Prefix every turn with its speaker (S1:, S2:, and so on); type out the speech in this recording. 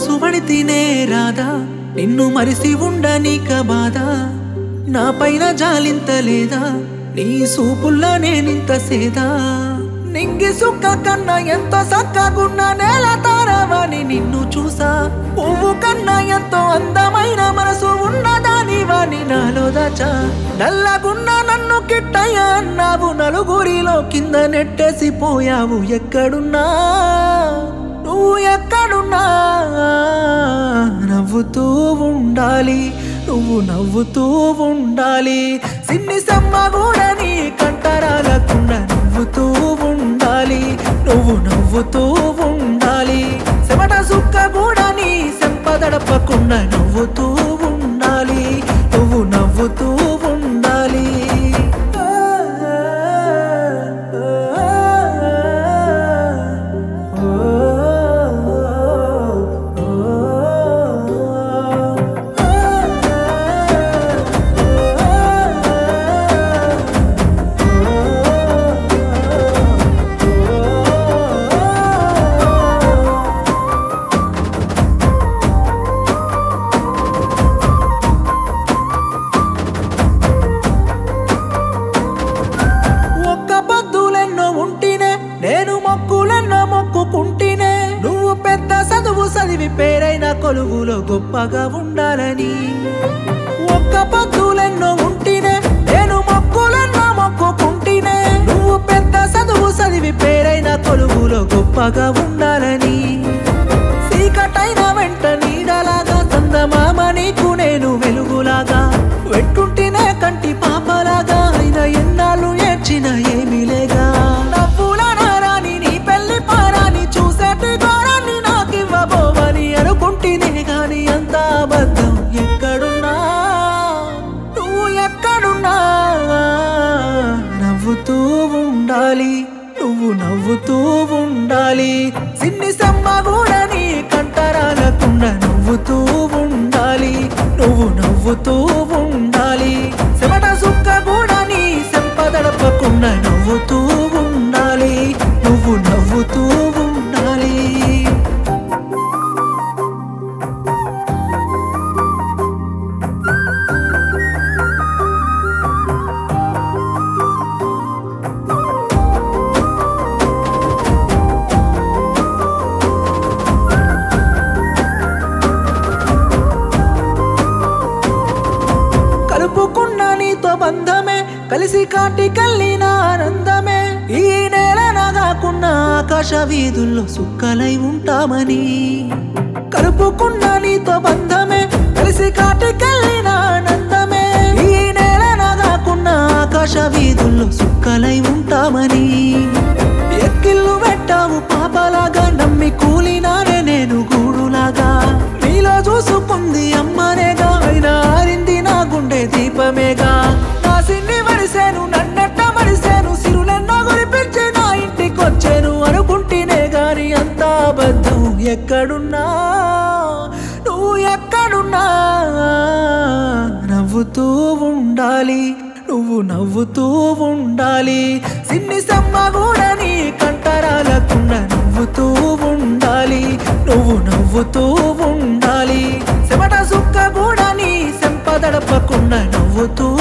S1: మనసు పడితేనే రాదా నిన్ను మరిసి ఉండనీక బాధ నా పైన జాలింత లేదా నీ సూపుల్లో నేనింత సేదా నింగి సుక్క కన్నా ఎంతో సక్కగున్న నేల తారవని నిన్ను చూసా పువ్వు కన్నా ఎంతో అందమైన మనసు ఉన్నదాని వాని నాలో దాచా నల్లగున్న నన్ను కిట్టయ్య అన్నావు నలుగురిలో కింద నెట్టేసి పోయావు ఎక్కడున్నా నువ్వు ఎక్కడున్నా నవ్వుతూ ఉండాలి నువ్వు నవ్వుతూ ఉండాలి సిన్ని సమ్మ కూడా నీ కంటరాలకుండా నవ్వుతూ ఉండాలి నువ్వు నవ్వుతూ ఉండాలి చెమట సుక్క కూడా నీ సంపదడపకుండా నవ్వుతూ ఉండాలి నువ్వు నవ్వుతూ ఉండాలి ఒక్క పద్దులెన్నో ఉంటినే నేను మొక్కులెన్నో మొక్కుకుంటినే నువ్వు పెద్ద చదువు చదివి పేరైన కొలువులో గొప్పగా ఉండాలని ఒక్క పద్దులెన్నో ఉంటినే నేను మొక్కులెన్నో మొక్కుకుంటినే నువ్వు పెద్ద చదువు చదివి పేరైన కొలువులో గొప్పగా ఉండాలని చీకటైన వెంట నీడలాగా చందమామ నీకు నేను వెలుగులాగా వెట్టుంటేనే కంటి పాపలాగా అయిన ఎన్నాళ్ళు ఏడ్చిన ఏమీ లేగా నవ్వుల నారాని నీ పెళ్లి పారాని చూసేటి ఘోరాన్ని నాకివ్వబోవని అనుకుంటేనే గాని అంత అబద్ధం ఎక్కడున్నా నువ్వు ఎక్కడున్నా నవ్వుతూ ఉండాలి నువ్వు నవ్వుతూ ఉండాలి సిన్ని సమ్మ కూడా నీ కంటరాలకుండా నవ్వుతూ ఉండాలి నువ్వు నవ్వుతూ ఉండాలి చెమట సుక్క కూడా నీ సంపదడపకుండా నవ్వుతూ ఉండాలి నువ్వు నవ్వుతూ ఉండాలి కలుపుకున్న నీతో బంధమే కలిసి కాటి కల్లిన ఆనందమే ఈ నేల నాగాకున్న ఆకాశ వీధుల్లో సుక్కలై ఉంటామని కలుపుకున్న నీతో బంధమే కలిసి కాటి కల్లిన ఆనందమే ఈ నేల నాగాకున్న ఆకాశ వీధుల్లో సుక్కలై ఉంటామని ఎక్కిళ్ళు పెట్టావు పాపలాగా నమ్మి కూలినానే నేను గూడులాగా నీలో చూసుకుంది అమ్మనేగా అయినా ఆరింది నా గుండె దీపమేగా నా సిన్ని మరిసేను నన్నట్ట మరిసేను సిరులెన్నో గురిపించి నా ఇంటికొచ్చాను అనుకుంటేనే గాని అంత అబద్ధం ఎక్కడున్నా నువ్వు ఎక్కడున్నా నవ్వుతూ ఉండాలి నువ్వు నవ్వుతూ ఉండాలి సిన్ని సమ్మ కూడా నీ కంటరాలకుండా నవ్వుతూ ఉండాలి నువ్వు నవ్వుతూ ఉండాలి చెమట సుక్క కూడా నీ సంపదడపకుండా నవ్వుతూ